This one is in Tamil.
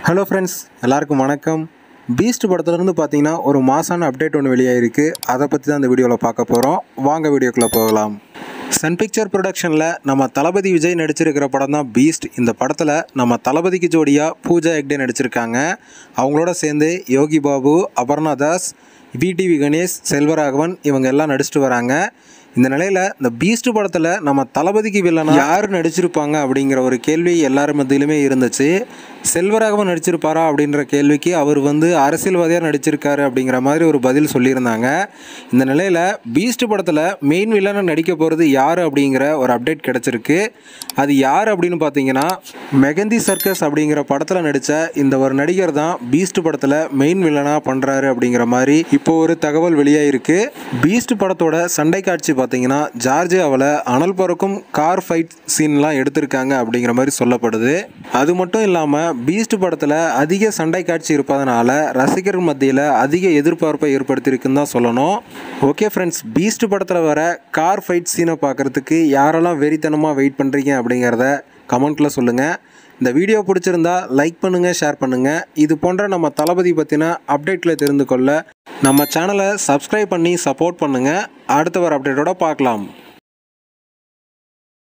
ஹலோ ஃப்ரெண்ட்ஸ் எல்லாருக்கும் வணக்கம் பீஸ்ட் படத்துலேருந்து பார்த்தீங்கன்னா ஒரு மாசான அப்டேட் ஒன்று வெளியாகிருக்கு அதை பற்றி தான் இந்த வீடியோவில் பார்க்க போகிறோம் வாங்க வீடியோக்குள்ளே போகலாம் சன் பிக்சர் ப்ரொடக்ஷனில் நம்ம தளபதி விஜய் நடிச்சிருக்கிற படம் தான் பீஸ்ட் இந்த படத்தில் நம்ம தளபதிக்கு ஜோடியாக பூஜா ஹெக்டே நடிச்சிருக்காங்க அவங்களோட சேர்ந்து யோகி பாபு அபர்ணா தாஸ் விடிவி கணேஷ் செல்வராகவன் இவங்க எல்லாம் நடிச்சிட்டு வராங்க இந்த நிலையில் இந்த பீஸ்ட் படத்தில் நம்ம தளபதிக்கு வில்லனா யார் நடிச்சிருப்பாங்க அப்படிங்கிற ஒரு கேள்வி எல்லார் மத்தியிலுமே இருந்துச்சு செல்வராகவன் நடிச்சிருப்பாரா அப்படின்ற கேள்விக்கு அவர் வந்து அரசியல்வாதியாக நடிச்சிருக்காரு அப்படிங்கிற மாதிரி ஒரு பதில் சொல்லியிருந்தாங்க இந்த நிலையில் பீஸ்ட் படத்தில் மெயின் வில்லனை நடிக்க போகிறது யார் அப்படிங்கிற ஒரு அப்டேட் கிடச்சிருக்கு அது யார் அப்படின்னு பார்த்தீங்கன்னா மெகந்தி சர்க்கஸ் அப்படிங்கிற படத்தில் நடித்த இந்த ஒரு நடிகர் தான் பீஸ்ட் படத்தில் மெயின் வில்லனாக பண்ணுறாரு அப்படிங்கிற மாதிரி இப்போ ஒரு தகவல் வெளியாயிருக்கு பீஸ்ட் படத்தோட சண்டை காட்சி பார்த்தீங்கன்னா ஜார்ஜியாவில் அனல் பறக்கும் கார் ஃபைட் சீன்லாம் எடுத்திருக்காங்க அப்படிங்கிற மாதிரி சொல்லப்படுது அது மட்டும் இல்லாமல் பீஸ்ட் படத்தில் அதிக சண்டை காட்சி இருப்பதனால ரசிகர்கள் மத்தியில் அதிக எதிர்பார்ப்பை ஏற்படுத்தியிருக்குன்னு தான் சொல்லணும் ஓகே ஃப்ரெண்ட்ஸ் பீஸ்ட் படத்தில் வர கார் ஃபைட் சீனை பார்க்குறதுக்கு யாரெல்லாம் வெறித்தனமாக வெயிட் பண்ணுறீங்க அப்படிங்கிறத கமெண்ட்டில் சொல்லுங்கள் இந்த வீடியோ பிடிச்சிருந்தா லைக் பண்ணுங்கள் ஷேர் பண்ணுங்கள் இது போன்ற நம்ம தளபதி பற்றின அப்டேட்டில் தெரிந்து கொள்ள நம்ம சேனலை சப்ஸ்கிரைப் பண்ணி சப்போர்ட் பண்ணுங்கள் அடுத்த வர அப்டேட்டோட பார்க்கலாம்